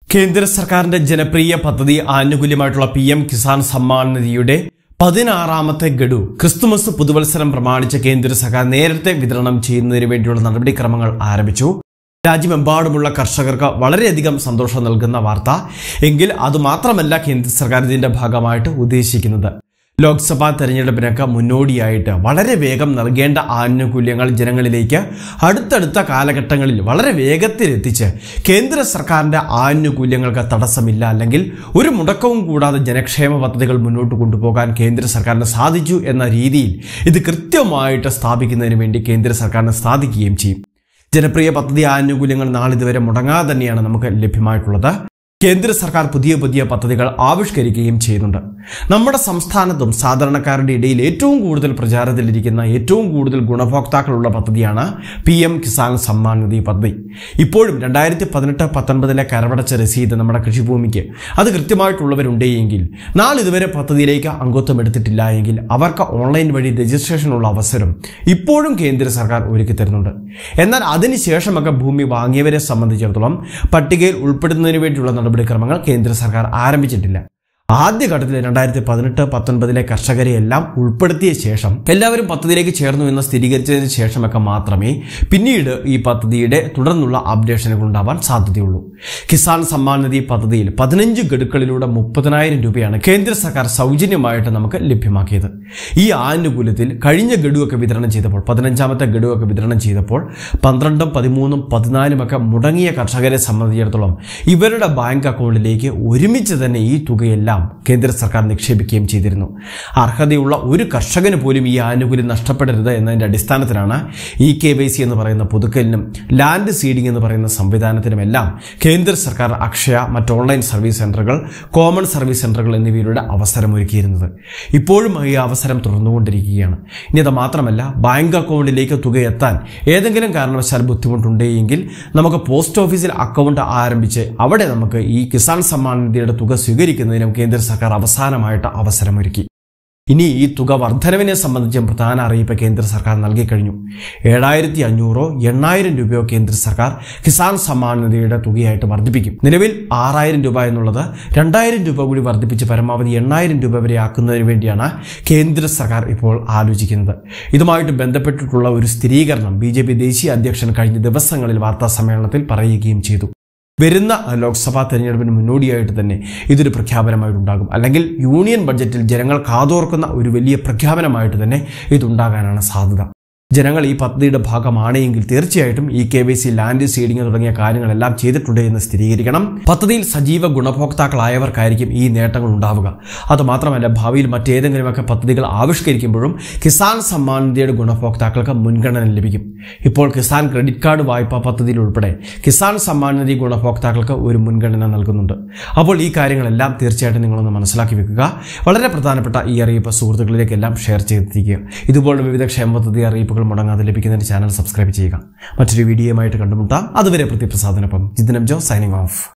കേന്ദ്ര സർക്കാരിന്റെ ജനപ്രിയ പദ്ധതി ആനുകൂല്യമായിട്ടുള്ള പി എം കിസാൻ സമ്മാൻ നിധിയുടെ പതിനാറാമത്തെ ഗഡു ക്രിസ്തുമസ് പുതുവത്സരം പ്രമാണിച്ച് കേന്ദ്ര സർക്കാർ നേരത്തെ വിതരണം ചെയ്യുന്നതിന് വേണ്ടിയുള്ള നടപടിക്രമങ്ങൾ ആരംഭിച്ചു രാജ്യമെമ്പാടുമുള്ള കർഷകർക്ക് വളരെയധികം സന്തോഷം നൽകുന്ന വാർത്ത എങ്കിൽ അതുമാത്രമല്ല കേന്ദ്ര സർക്കാർ ഇതിന്റെ ഭാഗമായിട്ട് ഉദ്ദേശിക്കുന്നത് ലോക്സഭാ തെരഞ്ഞെടുപ്പിനൊക്കെ മുന്നോടിയായിട്ട് വളരെ വേഗം നൽകേണ്ട ആനുകൂല്യങ്ങൾ ജനങ്ങളിലേക്ക് അടുത്തടുത്ത കാലഘട്ടങ്ങളിൽ വളരെ വേഗത്തിൽ എത്തിച്ച് കേന്ദ്ര സർക്കാരിന്റെ ആനുകൂല്യങ്ങൾക്ക് തടസ്സമില്ല അല്ലെങ്കിൽ ഒരു മുടക്കവും കൂടാതെ ജനക്ഷേമ പദ്ധതികൾ മുന്നോട്ട് കൊണ്ടുപോകാൻ കേന്ദ്ര സർക്കാരിന് സാധിച്ചു എന്ന രീതിയിൽ ഇത് കൃത്യമായിട്ട് സ്ഥാപിക്കുന്നതിന് വേണ്ടി കേന്ദ്ര സർക്കാരിന് സാധിക്കുകയും ചെയ്യും ജനപ്രിയ പദ്ധതി ആനുകൂല്യങ്ങൾ നാളിതുവരെ മുടങ്ങാതെ തന്നെയാണ് നമുക്ക് ലഭ്യമായിട്ടുള്ളത് കേന്ദ്ര സർക്കാർ പുതിയ പുതിയ പദ്ധതികൾ ആവിഷ്കരിക്കുകയും ചെയ്യുന്നുണ്ട് നമ്മുടെ സംസ്ഥാനത്തും സാധാരണക്കാരുടെ ഇടയിൽ ഏറ്റവും കൂടുതൽ പ്രചാരത്തിലിരിക്കുന്ന ഏറ്റവും കൂടുതൽ ഗുണഭോക്താക്കളുള്ള പദ്ധതിയാണ് പി എം കിസാൻ സമ്മാൻ നിധി പദ്ധതി ഇപ്പോഴും രണ്ടായിരത്തി പതിനെട്ട് പത്തൊൻപതിലെ കരവടച്ച രസീത് നമ്മുടെ കൃഷിഭൂമിക്ക് അത് കൃത്യമായിട്ടുള്ളവരുണ്ടെങ്കിൽ നാളിതുവരെ പദ്ധതിയിലേക്ക് അംഗത്വം എടുത്തിട്ടില്ല എങ്കിൽ അവർക്ക് ഓൺലൈൻ വഴി രജിസ്ട്രേഷനുള്ള അവസരം ഇപ്പോഴും കേന്ദ്ര സർക്കാർ ഒരുക്കി തരുന്നുണ്ട് എന്നാൽ അതിനുശേഷമൊക്കെ ഭൂമി വാങ്ങിയവരെ സംബന്ധിച്ചിടത്തോളം പട്ടികയിൽ ഉൾപ്പെടുത്തുന്നതിന് വേണ്ടിയുള്ള നടപടിക്രമങ്ങൾ കേന്ദ്ര സർക്കാർ ആരംഭിച്ചിട്ടില്ല ആദ്യഘട്ടത്തിൽ രണ്ടായിരത്തി പതിനെട്ട് പത്തൊൻപതിലെ കർഷകരെ എല്ലാം ഉൾപ്പെടുത്തിയ ശേഷം എല്ലാവരും പദ്ധതിയിലേക്ക് ചേർന്നു എന്ന് സ്ഥിരീകരിച്ചതിന് ശേഷമൊക്കെ മാത്രമേ പിന്നീട് ഈ പദ്ധതിയുടെ തുടർന്നുള്ള അപ്ഡേഷനുകൾ ഉണ്ടാവാൻ സാധ്യതയുള്ളൂ കിസാൻ സമ്മാൻ നിധി പദ്ധതിയിൽ പതിനഞ്ച് ഗഡുക്കളിലൂടെ മുപ്പതിനായിരം രൂപയാണ് കേന്ദ്ര സർക്കാർ സൗജന്യമായിട്ട് നമുക്ക് ലഭ്യമാക്കിയത് ഈ ആനുകൂല്യത്തിൽ കഴിഞ്ഞ ഗഡുവൊക്കെ വിതരണം ചെയ്തപ്പോൾ പതിനഞ്ചാമത്തെ ഗഡുവൊക്കെ വിതരണം ചെയ്തപ്പോൾ പന്ത്രണ്ടും പതിമൂന്നും പതിനാലും ഒക്കെ മുടങ്ങിയ കർഷകരെ സംബന്ധിച്ചിടത്തോളം ഇവരുടെ ബാങ്ക് അക്കൗണ്ടിലേക്ക് ഒരുമിച്ച് തന്നെ ഈ തുകയെല്ലാം കേന്ദ്ര സർക്കാർ നിക്ഷേപിക്കുകയും ചെയ്തിരുന്നു അർഹതയുള്ള ഒരു കർഷകന് പോലും ഈ ആനുകൂല്യം നഷ്ടപ്പെടരുത് എന്നതിന്റെ അടിസ്ഥാനത്തിലാണ് ഇ കെ വൈ സി എന്ന് പറയുന്ന പുതുക്കലിനും ലാൻഡ് സീഡിംഗ് എന്ന് പറയുന്ന സംവിധാനത്തിനുമെല്ലാം കേന്ദ്ര സർക്കാർ അക്ഷയ മറ്റ് ഓൺലൈൻ സർവീസ് സെന്ററുകൾ കോമൺ സർവീസ് സെന്ററുകൾ എന്നിവയിലൂടെ അവസരമൊരുക്കിയിരുന്നത് ഇപ്പോഴും ഈ അവസരം തുടർന്നുകൊണ്ടിരിക്കുകയാണ് ഇനി അത് മാത്രമല്ല ബാങ്ക് അക്കൗണ്ടിലേക്ക് തുക എത്താൻ ഏതെങ്കിലും കാരണവശാൽ ബുദ്ധിമുട്ടുണ്ടെങ്കിൽ നമുക്ക് പോസ്റ്റ് ഓഫീസിൽ അക്കൗണ്ട് ആരംഭിച്ച് അവിടെ നമുക്ക് ഈ കിസാൻ സമ്മാൻ നിധിയുടെ തുക സ്വീകരിക്കുന്നതിനും കേന്ദ്ര സർക്കാർ അവസാനമായിട്ട് അവസരമൊരുക്കി ഇനി ഈ തുക വർധനവിനെ സംബന്ധിച്ചും പ്രധാന അറിയിപ്പ് കേന്ദ്ര സർക്കാർ നൽകിക്കഴിഞ്ഞു ഏഴായിരത്തി അഞ്ഞൂറോ എണ്ണായിരം രൂപയോ കേന്ദ്ര സർക്കാർ കിസാൻ സമ്മാൻ നിധിയുടെ തുകയായിട്ട് വർദ്ധിപ്പിക്കും നിലവിൽ ആറായിരം രൂപ എന്നുള്ളത് രണ്ടായിരം രൂപ കൂടി വർദ്ധിപ്പിച്ച് പരമാവധി എണ്ണായിരം രൂപ വരെ ആക്കുന്നതിന് വേണ്ടിയാണ് കേന്ദ്ര സർക്കാർ ഇപ്പോൾ ആലോചിക്കുന്നത് ഇതുമായിട്ട് ബന്ധപ്പെട്ടിട്ടുള്ള ഒരു സ്ഥിരീകരണം ബി ദേശീയ അധ്യക്ഷൻ കഴിഞ്ഞ ദിവസങ്ങളിൽ വാർത്താ സമ്മേളനത്തിൽ പറയുകയും ചെയ്തു വരുന്ന ലോക്സഭാ തെരഞ്ഞെടുപ്പിന് മുന്നോടിയായിട്ട് തന്നെ ഇതൊരു പ്രഖ്യാപനമായിട്ടുണ്ടാകും അല്ലെങ്കിൽ യൂണിയൻ ബഡ്ജറ്റിൽ ജനങ്ങൾ കാതോർക്കുന്ന ഒരു വലിയ പ്രഖ്യാപനമായിട്ട് തന്നെ ഇതുണ്ടാകാനാണ് സാധ്യത ജനങ്ങൾ ഈ പദ്ധതിയുടെ ഭാഗമാണ് എങ്കിൽ തീർച്ചയായിട്ടും ഈ K Y C land seeding തുടങ്ങിയ കാര്യങ്ങളെല്ലാം ചെയ്തിട്ടുണ്ട് എന്ന് സ്ഥിരീകരിക്കണം പദ്ധതിയിൽ സജീവ ഗുണഭോക്താക്കളായവർക്കായിരിക്കും ഈ നേട്ടങ്ങൾ ഉണ്ടാവുക അതുമാത്രമല്ല ഭാവിയിൽ മറ്റേതെങ്കിലുമൊക്കെ പദ്ധതികൾ ആവിഷ്കരിക്കുമ്പോഴും കിസാൻ സമ്മാൻ നിധിയുടെ ഗുണഭോക്താക്കൾക്ക് മുൻഗണന ലഭിക്കും ഇപ്പോൾ കിസാൻ ക്രെഡിറ്റ് കാർഡ് വായ്പാ പദ്ധതിയിൽ ഉൾപ്പെടെ കിസാൻ സമ്മാൻ നിധി ഗുണഭോക്താക്കൾക്ക് ഒരു മുൻഗണന നൽകുന്നുണ്ട് അപ്പോൾ ഈ കാര്യങ്ങളെല്ലാം തീർച്ചയായിട്ടും നിങ്ങളൊന്ന് മനസ്സിലാക്കി വെക്കുക വളരെ പ്രധാനപ്പെട്ട ഈ അറിയിപ്പ് സുഹൃത്തുക്കളിലേക്കെല്ലാം ഷെയർ ചെയ്തിരിക്കുക ഇതുപോലുള്ള വിവിധ ക്ഷേമ പദ്ധതി അറിയിപ്പുകൾ മുടങ്ങാതെ ലഭിക്കുന്നതിന് ചാനൽ സബ്സ്ക്രൈബ് ചെയ്യുക മറ്റൊരു വീഡിയോയുമായിട്ട് കണ്ടുമുട്ടാം അതുവരെ പ്രതിപ്രസാദനൊപ്പം ജിതിനം ജോ സൈനിങ് ഓഫ്